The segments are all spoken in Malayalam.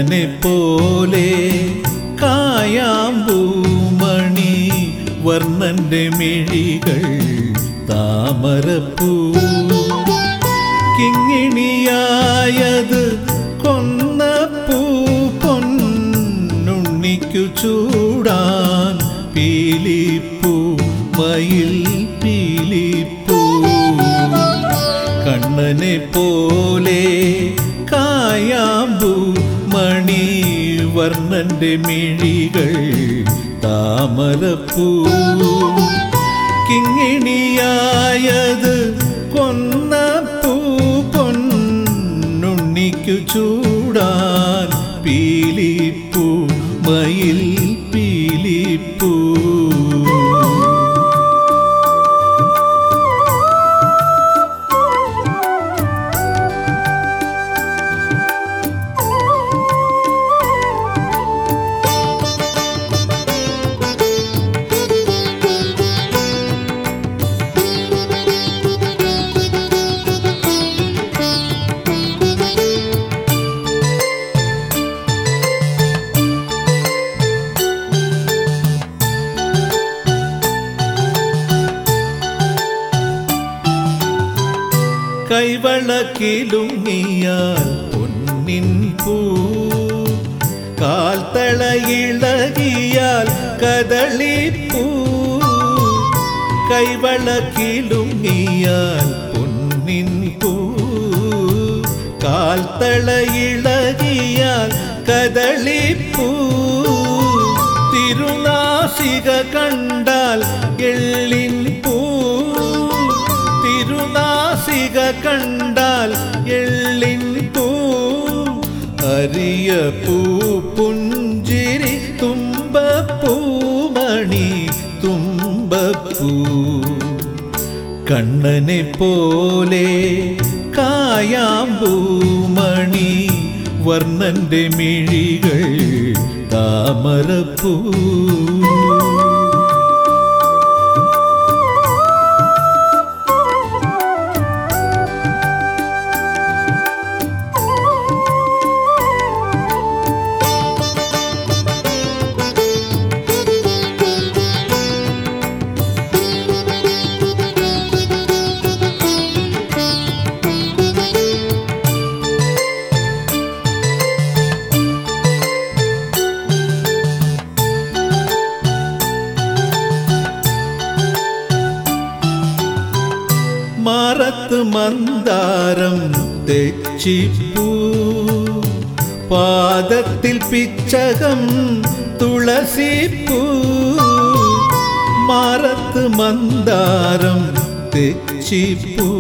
കണ്ണനെ പോലെ കായാമ്പൂമണി വർണ്ണന്റെ മിഴികൾ താമരപ്പൂ കിങ്ങിണിയായത് കൊന്നപ്പൂ പൊന്നുണ്ണിക്കു ചൂടാൻ പീലിപ്പൂ മയിൽ പീലിപ്പൂ കണ്ണനെ പോലെ കായാമ്പൂ മണി വർണ്ണന്റെ മിഴികൾ താമരപ്പൂ കിങ്ങിണിയായത് കൊന്നപ്പൂ പൊന്നുണ്ണിക്കു ചൂടാൻ പീലിപ്പൂ മയിൽ പീലിപ്പൂ കൈവളക്കിലുങ്ങിയാൽ പൊന്നിൻ പൂ കാൽത്തളയിളകിയാൽ കദളിപ്പൂ കൈവളക്കിലുങ്ങിയാൽ പൊന്നിൻ പൂ കാൽത്തളയിളകിയാൽ കദളിപ്പൂ തിരുനാസിക കണ്ടാൽ എള്ളിൻ പൂ തിരുനാസിക കണ്ടാൽ എള്ളിൻ പൂ അരിയ പൂ പുഞ്ചിരി തുമ്പപ്പൂമണി തുമ്പപ്പൂ കണ്ണനെ പോലെ കായാമ്പൂമണി വർണ്ണന്റെ മിഴികൾ താമരപ്പൂ മാറത്ത് മന്ദാരം തെച്ചിപ്പൂ പാദത്തിൽ പിച്ചകം തുളസിപ്പൂ മാറത്ത് മന്ദാരം തെച്ചിപ്പൂ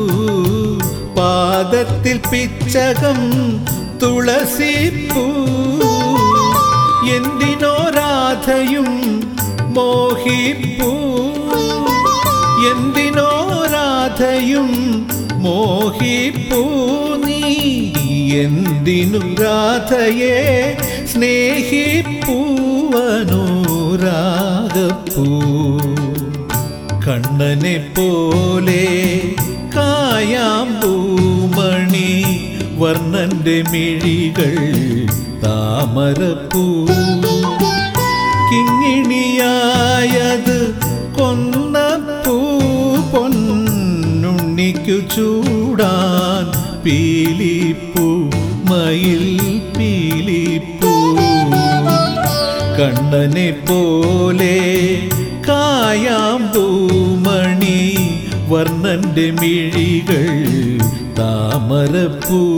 പാദത്തിൽ പിച്ചകം തുളസിപ്പൂ എന്തിനോ രാധയും മോഹിപ്പൂ എന്തിനോ രാധയും മോഹിപ്പൂ നീ എന്തിനു രാധയെ സ്നേഹിപ്പൂവനൂരാഗപ്പൂ കണ്ണനെ പോലെ കായാമ്പൂമണി വർണ്ണന്റെ മിഴികൾ താമരപ്പൂ കിങ്ങിണിയായത് കൊന്നപ്പൂ പൊന്നുണ്ണിക്കു ചൂടാൻ പീലിപ്പൂ മയിൽ പീലിപ്പൂ കണ്ണനെ പോലെ കായാമ്പൂമണി വർണ്ണന്റെ മിഴികൾ താമരപ്പൂ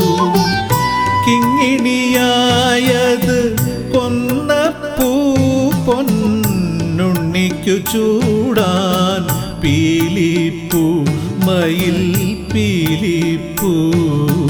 കിങ്ങിണിയായത് കൊന്നപ്പൂ പൊന്നുണ്ണിക്കു ചൂടാൻ പീലിപ്പൂ മയിൽ പീലിപ്പൂ